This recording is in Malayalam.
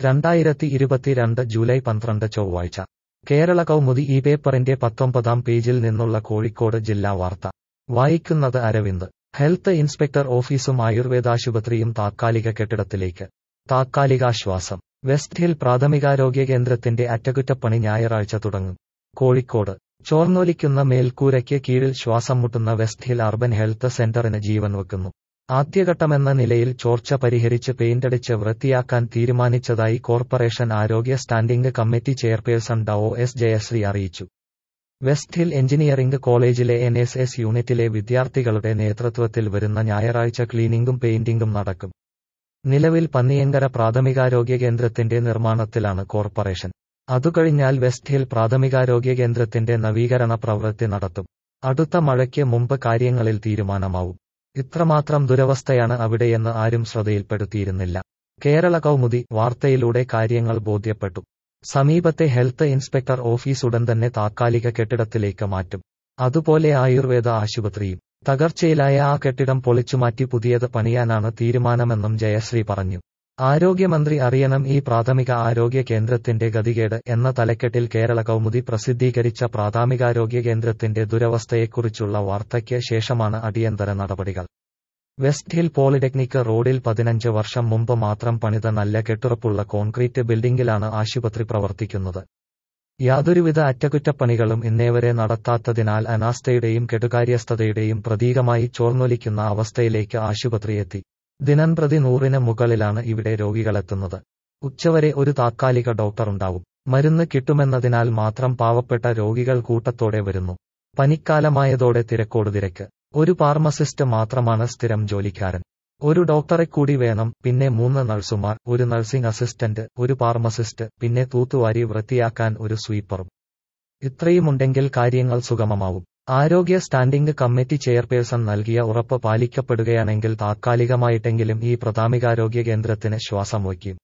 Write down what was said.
രണ്ടായിരത്തി ഇരുപത്തിരണ്ട് ജൂലൈ പന്ത്രണ്ട് ചൊവ്വാഴ്ച കേരള കൗമുദി ഈ പേപ്പറിന്റെ പത്തൊമ്പതാം പേജിൽ നിന്നുള്ള കോഴിക്കോട് ജില്ലാ വാർത്ത വായിക്കുന്നത് അരവിന്ദ് ഹെൽത്ത് ഇൻസ്പെക്ടർ ഓഫീസും ആയുർവേദാശുപത്രിയും താത്കാലിക കെട്ടിടത്തിലേക്ക് താത്കാലികാശ്വാസം വെസ്റ്റ് ഹിൽ പ്രാഥമികാരോഗ്യ കേന്ദ്രത്തിന്റെ അറ്റകുറ്റപ്പണി ഞായറാഴ്ച തുടങ്ങും കോഴിക്കോട് ചോർന്നൊലിക്കുന്ന മേൽക്കൂരയ്ക്ക് കീഴിൽ ശ്വാസം മുട്ടുന്ന വെസ്റ്റ് ഹിൽ അർബൻ ഹെൽത്ത് സെന്ററിന് ജീവൻ വെക്കുന്നു ആദ്യഘട്ടമെന്ന നിലയിൽ ചോർച്ച പരിഹരിച്ച് പെയിന്റടിച്ച് വൃത്തിയാക്കാൻ തീരുമാനിച്ചതായി കോർപ്പറേഷൻ ആരോഗ്യ standing committee chairperson Dr S Jayasree അറിയിച്ചു വെസ്റ്റ് ഹിൽ എഞ്ചിനീയറിംഗ് കോളേജിലെ എൻ എസ് എസ് യൂണിറ്റിലെ വിദ്യാർത്ഥികളുടെ നേതൃത്വത്തിൽ വരുന്ന ഞായറാഴ്ച ക്ലീനിംഗും പെയിന്റിംഗും നടക്കും നിലവിൽ പന്നിയങ്കര പ്രാഥമികാരോഗ്യ കേന്ദ്രത്തിന്റെ നിർമ്മാണത്തിലാണ് കോർപ്പറേഷൻ അതുകഴിഞ്ഞാൽ വെസ്റ്റ് ഹിൽ പ്രാഥമികാരോഗ്യ കേന്ദ്രത്തിന്റെ നവീകരണ പ്രവൃത്തി നടത്തും അടുത്ത മഴയ്ക്ക് മുമ്പ് കാര്യങ്ങളിൽ തീരുമാനമാവും ഇത്രമാത്രം ദുരവസ്ഥയാണ് അവിടെയെന്ന് ആരും ശ്രദ്ധയിൽപ്പെടുത്തിയിരുന്നില്ല കേരള കൗമുദി വാർത്തയിലൂടെ കാര്യങ്ങൾ ബോധ്യപ്പെട്ടു സമീപത്തെ ഹെൽത്ത് ഇൻസ്പെക്ടർ ഓഫീസ് ഉടൻ തന്നെ താത്കാലിക കെട്ടിടത്തിലേക്ക് മാറ്റും അതുപോലെ ആയുർവേദ ആശുപത്രിയും തകർച്ചയിലായ ആ കെട്ടിടം പൊളിച്ചുമാറ്റി പുതിയത് പണിയാനാണ് തീരുമാനമെന്നും ജയശ്രീ പറഞ്ഞു ആരോഗ്യമന്ത്രി അറിയണം ഈ പ്രാഥമിക ആരോഗ്യ കേന്ദ്രത്തിന്റെ ഗതികേട് എന്ന തലക്കെട്ടിൽ കേരള കൗമുദി പ്രസിദ്ധീകരിച്ച പ്രാഥമികാരോഗ്യ കേന്ദ്രത്തിന്റെ ദുരവസ്ഥയെക്കുറിച്ചുള്ള വാർത്തയ്ക്ക് ശേഷമാണ് അടിയന്തര നടപടികൾ വെസ്റ്റ് ഹിൽ പോളിടെക്നിക് റോഡിൽ പതിനഞ്ച് വർഷം മുമ്പ് മാത്രം പണിത നല്ല കെട്ടുറപ്പുള്ള കോൺക്രീറ്റ് ബിൽഡിംഗിലാണ് ആശുപത്രി പ്രവർത്തിക്കുന്നത് യാതൊരുവിധ അറ്റകുറ്റപ്പണികളും ഇന്നേവരെ നടത്താത്തതിനാൽ അനാസ്ഥയുടെയും കെടുകാര്യസ്ഥതയുടെയും പ്രതീകമായി ചോർന്നൊലിക്കുന്ന അവസ്ഥയിലേക്ക് ആശുപത്രി എത്തി ദിനംപ്രതി നൂറിന് മുകളിലാണ് ഇവിടെ രോഗികളെത്തുന്നത് ഉച്ചവരെ ഒരു താത്കാലിക ഡോക്ടറുണ്ടാവും മരുന്ന് കിട്ടുമെന്നതിനാൽ മാത്രം പാവപ്പെട്ട രോഗികൾ കൂട്ടത്തോടെ വരുന്നു പനിക്കാലമായതോടെ തിരക്കോട് തിരക്ക് ഒരു ഫാർമസിസ്റ്റ് മാത്രമാണ് സ്ഥിരം ജോലിക്കാരൻ ഒരു ഡോക്ടറെ കൂടി വേണം പിന്നെ മൂന്ന് നഴ്സുമാർ ഒരു നഴ്സിംഗ് അസിസ്റ്റന്റ് ഒരു ഫാർമസിസ്റ്റ് പിന്നെ തൂത്തുവാരി വൃത്തിയാക്കാൻ ഒരു സ്വീപ്പറും ഇത്രയുമുണ്ടെങ്കിൽ കാര്യങ്ങൾ സുഗമമാവും ആരോഗ്യ സ്റ്റാൻഡിംഗ് കമ്മിറ്റി ചെയർപേഴ്സൺ നൽകിയ ഉറപ്പ് പാലിക്കപ്പെടുകയാണെങ്കിൽ താത്കാലികമായിട്ടെങ്കിലും ഈ പ്രാഥമികാരോഗ്യ കേന്ദ്രത്തിന് ശ്വാസം വയ്ക്കും